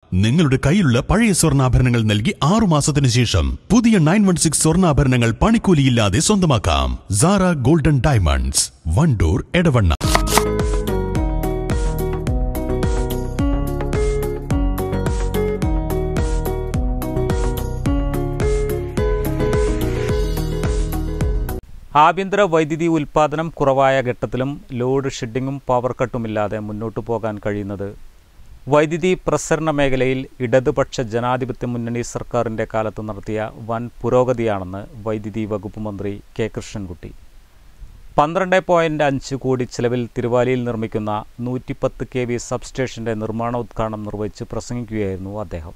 നിങ്ങളുടെ കയ്യിലുള്ള പഴയ സ്വർണ്ണാഭരണങ്ങൾ നൽകി ആറു മാസത്തിന് ശേഷം പുതിയ നയൻ വൺ സിക്സ് സ്വർണ്ണാഭരണങ്ങൾ പണിക്കൂലിയില്ലാതെ സ്വന്തമാക്കാം സാറ ഗോൾഡൻ ഡയമണ്ട്സ് വണ്ടൂർ എടവണ്ണ ആഭ്യന്തര വൈദ്യുതി ഉൽപ്പാദനം കുറവായ ഘട്ടത്തിലും ലോഡ് ഷെഡിങ്ങും പവർ കട്ടുമില്ലാതെ മുന്നോട്ടു പോകാൻ കഴിയുന്നത് വൈദ്യുതി പ്രസരണ മേഖലയിൽ ഇടതുപക്ഷ ജനാധിപത്യ മുന്നണി സർക്കാരിൻ്റെ കാലത്ത് നടത്തിയ വൻ പുരോഗതിയാണെന്ന് വൈദ്യുതി വകുപ്പ് മന്ത്രി കെ കൃഷ്ണൻകുട്ടി പന്ത്രണ്ട് പോയിൻറ്റ് അഞ്ച് കോടി ചെലവിൽ തിരുവാലിയിൽ നിർമ്മിക്കുന്ന നൂറ്റിപ്പത്ത് കെ വി സബ്സ്റ്റേഷൻ്റെ നിർമ്മാണോദ്ഘാടനം നിർവഹിച്ച് പ്രസംഗിക്കുകയായിരുന്നു അദ്ദേഹം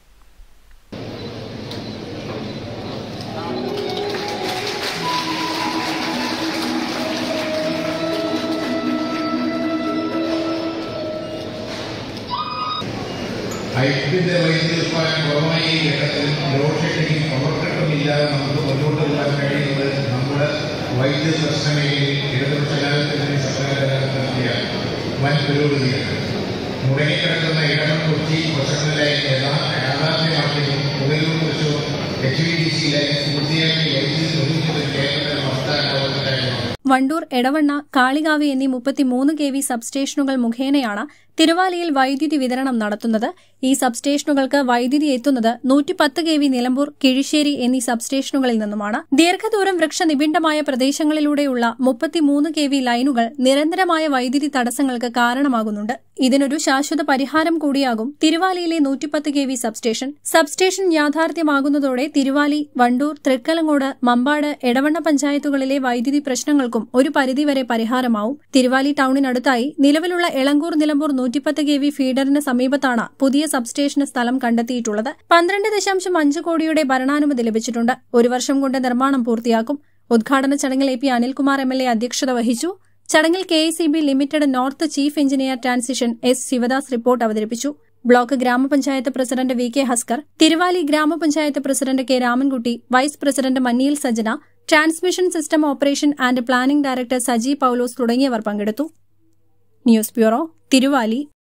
വൈദ്യുതി വൈദ്യുതി ഉത്പാദനം കുറവായ ഈ ഘട്ടത്തിൽ ലോഡ് ഷെഡിങ്ങും പവർ കട്ടും ഇല്ലാതെ നമുക്ക് മുന്നോട്ട് പോകാൻ കഴിയുന്നത് നമ്മുടെ വൈദ്യുതി പ്രശ്നമേഖലയിൽ ഇടതുപക്ഷ ജനാധിപത്യത്തിന് സർക്കാർ നടത്തിയ വൻ പുരോഗതിയാണ് മുടങ്ങിക്കിടക്കുന്ന ഇടമൺ കൊച്ചി പ്രശ്നങ്ങളിലെ യാഥാർത്ഥ്യമാക്കിയതും പുകയിലും കുറിച്ചും H V D C line പൂർത്തിയാക്കി വൈദ്യുതി നിർമ്മിച്ചത് കേരളത്തിലെ മസ്താണ്ടാവുന്നതായിരുന്നു വണ്ടൂർ എടവണ്ണ കാളികാവ് എന്നീ മുപ്പത്തിമൂന്ന് കെ വി സബ്സ്റ്റേഷനുകൾ മുഖേനയാണ് തിരുവാലിയിൽ വൈദ്യുതി വിതരണം നടത്തുന്നത് ഈ സബ്സ്റ്റേഷനുകൾക്ക് വൈദ്യുതി എത്തുന്നത് നൂറ്റിപ്പത്ത് കെ വി നിലമ്പൂർ കിഴിശ്ശേരി എന്നീ സബ്സ്റ്റേഷനുകളിൽ നിന്നുമാണ് ദീർഘദൂരം വൃക്ഷനിബിഡമായ പ്രദേശങ്ങളിലൂടെയുള്ള മുപ്പത്തിമൂന്ന് കെ വി ലൈനുകൾ നിരന്തരമായ വൈദ്യുതി തടസ്സങ്ങൾക്ക് കാരണമാകുന്നുണ്ട് ഇതിനൊരു ശാശ്വത പരിഹാരം കൂടിയാകും തിരുവാലിയിലെ നൂറ്റിപ്പത്ത് കെ വി സബ്സ്റ്റേഷൻ സബ്സ്റ്റേഷൻ യാഥാർത്ഥ്യമാകുന്നതോടെ തിരുവാലി വണ്ടൂർ തൃക്കലങ്ങോട് മമ്പാട് എടവണ്ണ പഞ്ചായത്തുകളിലെ വൈദ്യുതി പ്രശ്നങ്ങൾക്കും ഒരു പരിധിവരെ പരിഹാരമാവും തിരുവാലി ടൌണിനടുത്തായി നിലവിലുള്ള എളങ്കൂർ നിലമ്പൂർ നൂറ്റിപ്പത്ത് കെ വി ഫീഡറിന് സമീപത്താണ് പുതിയ സബ്സ്റ്റേഷന് സ്ഥലം കണ്ടെത്തിയിട്ടുള്ളത് പന്ത്രണ്ട് ദശാംശം അഞ്ച് കോടിയുടെ ഭരണാനുമതി ലഭിച്ചിട്ടുണ്ട് ഒരു വർഷം കൊണ്ട് നിർമ്മാണം പൂർത്തിയാക്കും ഉദ്ഘാടന ചടങ്ങിൽ A P Anilkumar M L A അധ്യക്ഷത വഹിച്ചു ചടങ്ങിൽ K S limited north chief engineer transition S Sivadas report അവതരിപ്പിച്ചു ബ്ലോക്ക് ഗ്രാമപഞ്ചായത്ത് president V K Haskar Thiruvali ഗ്രാമപഞ്ചായത്ത് president K Ramankutty vice president Manniyil Sajana transmission system operation and planning director Saji Paulose തുടങ്ങിയവർ പങ്കെടുത്തു ന്യൂസ് ബ്യൂറോ തിരുവാലി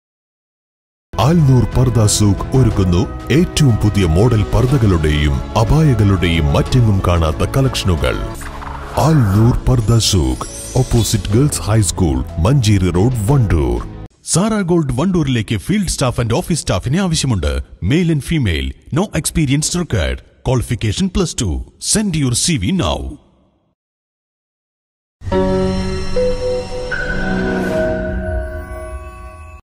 ആൽനൂർ പർദ സൂഖ് ഒരുക്കുന്നു ഏറ്റവും പുതിയ മോഡൽ പർദകളുടെയും അപായകളുടെയും മറ്റെങ്ങും കാണാത്ത കളക്ഷനുകൾ Alnoor Parda Souk opposite girls high school Manjeri road Wandoor Sara gold വണ്ടൂരിലേക്ക് ഫീൽഡ് സ്റ്റാഫ് ആൻഡ് ഓഫീസ് സ്റ്റാഫിനെ ആവശ്യമുണ്ട് male and female no experience required qualification plus two send your C V now